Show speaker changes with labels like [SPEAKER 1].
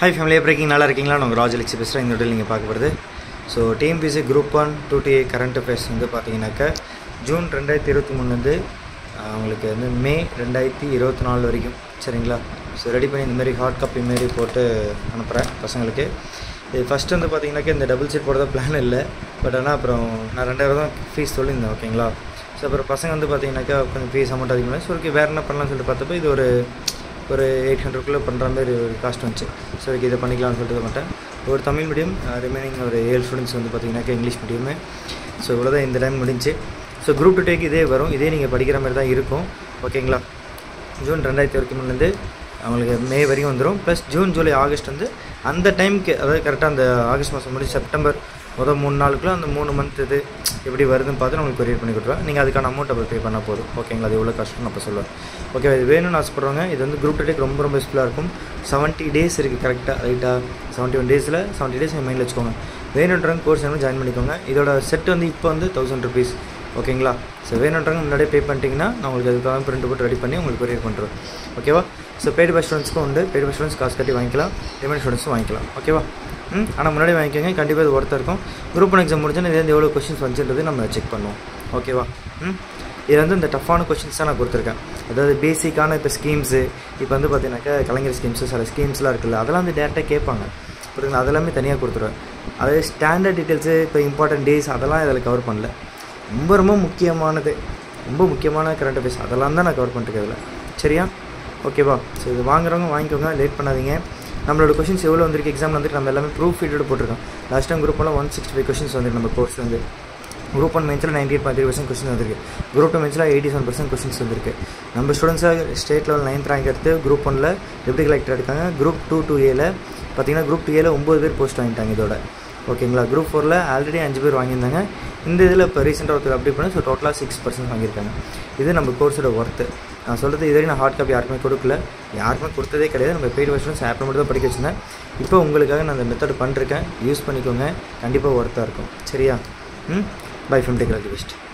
[SPEAKER 1] hi ஃபேமிலியாக braking நல்லா இருக்கீங்களா நான் உங்கள் ராஜலட்சி பேசுகிறேன் இந்த நீங்கள் பார்க்க போகிறது so TNPSC group one two D current affairs வந்து பார்த்தீங்கன்னாக்கா ஜூன் ரெண்டாயிரத்தி இருபத்தி மூணுலேருந்து அவங்களுக்கு வந்து மே ரெண்டாயிரத்தி இருபத்தி நாலு வரைக்கும் சரிங்களா ஸோ ரெடி பண்ணி இந்த மாதிரி ஹார்ட் காப்பி மாரி போட்டு அனுப்புகிறேன் பசங்களுக்கு இது ஃபஸ்ட்டு வந்து பார்த்தீங்கன்னாக்கா இந்த டபுள் சீட் போடுறதா பிளான் இல்லை பட் ஆனால் அப்புறம் நான் ரெண்டாயிரம் தான் ஃபீஸ் சொல்லியிருந்தேன் ஓகேங்களா ஸோ அப்புறம் பசங்க வந்து பார்த்தீங்கன்னாக்கா கொஞ்சம் ஃபீஸ் அமௌண்ட் அதிகமாக ஸோ ஓகே வேறு என்ன பண்ணலாம்னு சொல்லிட்டு பார்த்தப்போ இது ஒரு ஒரு எயிட் ஹண்ட்ரட்குள்ளே பண்ணுற மாதிரி ஒரு காஸ்ட் வந்துச்சு ஸோ ஓகே இதை பண்ணிக்கலாம்னு சொல்லிட்டு மாட்டேன் ஒரு தமிழ் மீடியம் ரிமைனிங் ஒரு ஏழு ஸ்டூடெண்ட்ஸ் வந்து பார்த்தீங்கன்னாக்கா இங்கிலீஷ் மீடியமு ஸோ இவ்வளோதான் இந்த டைம் முடிஞ்சு ஸோ குரூப் டு டேக் இதே வரும் இதே நீங்கள் படிக்கிற மாதிரி தான் இருக்கும் ஓகேங்களா ஜூன் ரெண்டாயிரத்தி இருபத்தி மூணுலேருந்து அவங்களுக்கு மே வரைக்கும் வந்துடும் ப்ளஸ் ஜூன் ஜூலை ஆகஸ்ட் வந்து அந்த டைமுக்கு அதாவது கரெக்டாக அந்த ஆகஸ்ட் மாதம் முடிஞ்சு செப்டம்பர் முதல் மூணு நாளுக்குள்ள அந்த மூணு மந்த் இது எப்படி வருதுன்னு பார்த்து நான் உங்களுக்கு கொரியர் பண்ணி கொடுத்துருவேன் நீங்கள் அதுக்கான அமௌண்ட் அப்போ பே பண்ணால் போதும் ஓகேங்களா அது எவ்வளோ கஷ்டம்னு அப்போ சொல்லுவேன் ஓகே இது வேணும்னு ஆசைப்படுறவங்க இது வந்து குரூப் டேக் ரொம்ப ரொம்ப யூஸ்ஃபுல்லாக இருக்கும் செவன்ட்டி டேஸ் இருக்குது கரெக்டாக ரைட்டாக செவன்ட்டி ஒன் டேஸில் செவன்ட்டி டேஸ் எங்கள் மைண்டில் வச்சுக்கோங்க வேணுன்றவங்க கோர்ஸ் வேணும் ஜாயின் பண்ணிக்கோங்க இதோட செட் வந்து இப்போ வந்து தௌசண்ட் ருபீஸ் ஓகேங்களா ஸோ வேணுன்றவங்க முன்னாடியே பே பண்ணிட்டீங்கன்னா நான் உங்களுக்கு அதுக்காக பிரிண்ட் போட்டு ரெடி பண்ணி உங்களுக்கு கொரியர் பண்ணுறேன் ஓகேவா ஸோ பெய்டு பை ஸ்டூடெண்ட்ஸ்க்கும் உண்டு பெய்டு பை ஸ்டூடெண்ட்ஸ் காசு கட்டி வாங்கிக்கலாம் பேமெண்ட் ஸ்டூடெண்ட்ஸும் வாங்கிக்கலாம் ஓகேவா ம் ஆனால் முன்னாடி வாங்கிக்கோங்க கண்டிப்பாக இது ஒருத்தர் இருக்கும் குரூப் ஒன் எக்ஸாம் முடிஞ்சோன்னா இது எவ்வளோ கொஷின்ஸ் வந்துச்சுன்றது நம்ம செக் பண்ணுவோம் ஓகேவா ம் இதில் வந்து இந்த டஃப்பான கொஷின்ஸ் தான் நான் கொடுத்துருக்கேன் அதாவது பேசிக்கான இப்போ ஸ்கீம்ஸு இப்போ வந்து பார்த்தீங்கன்னாக்கா கலைஞர் ஸ்கீம்ஸு சில ஸ்கீம்ஸ்லாம் இருக்குல்ல அதெல்லாம் வந்து டேரெக்டாக கேட்பாங்க புரியுதுங்களா அதெல்லாமே தனியாக கொடுத்துருவேன் அதாவது ஸ்டாண்டர்ட் டீட்டெயில்ஸு இப்போ இம்பார்ட்டன்ட் டேஸ் அதெல்லாம் இதில் கவர் பண்ணல ரொம்ப ரொம்ப முக்கியமானது ரொம்ப முக்கியமான கரண்ட் அஃபேர்ஸ் அதெல்லாம் தான் நான் கவர் பண்ணிருக்கேன் இதில் சரியா ஓகேவா ஸோ இது வாங்குறவங்க வாங்கிக்கோங்க லேட் பண்ணாதீங்க நம்மளோட கொஷின்ஸ் எவ்வளோ வந்திருக்கு எக்ஸாம் வந்துட்டு நம்ம எல்லாமே ப்ரூஃப் ஃபீல்டோட போட்டிருக்கோம் last time group one sixty five questions வந்துருக்கு நம்ம கோர்ஸ் வந்து குரூப் ஒன் மென்ஸில் ninety eight point three percent question வந்திருக்கு குரூப் டூ மென்ஸில் எயிட்டி செவன் பர்சன்ட் கொஸ்டின்ஸ் வந்திருக்கு நம்ம ஸ்டூடெண்ட்ஸாக ஸ்டேட் லெவல் நைன்த் ரேங்க் எடுத்து குரூப் ஒனில் டெப்டி கலெக்டர் எடுக்காங்க குரூப் டூ டூ ஏல பார்த்தீங்கன்னா குரூப் டூ ஏல ஒம்பது பேர் போஸ்ட் வாங்கிட்டாங்க இதோட ஓகேங்களா குரூப் ஃபோரில் ஆல்ரெடி அஞ்சு பேர் வாங்கியிருந்தாங்க இந்த இதில் இப்போ ரீசெண்டாக ஒருத்தர் அப்படி பண்ணி ஸோ டோட்டலாக சிக்ஸ் பர்சன்ட் வாங்கியிருக்காங்க இது நம்ம கோர்ஸோட ஒர்த்து நான் சொல்கிறது இதுவரை நான் ஹார்ட் காப்பி யாருக்குமே கொடுக்கல யாருக்குமே கொடுத்ததே கிடையாது நம்ம பெய்டு வருஷன்ஸ் ஆப்பில் மட்டும் தான் படிக்க வச்சுருந்தேன் இப்போ உங்களுக்காக நான் அந்த மெத்தட் பண்ணிருக்கேன் யூஸ் பண்ணிக்கோங்க கண்டிப்பாக ஒர்த்தாக இருக்கும் சரியா ம் பை ஃபிம் டெக்னாலஜி பெஸ்ட்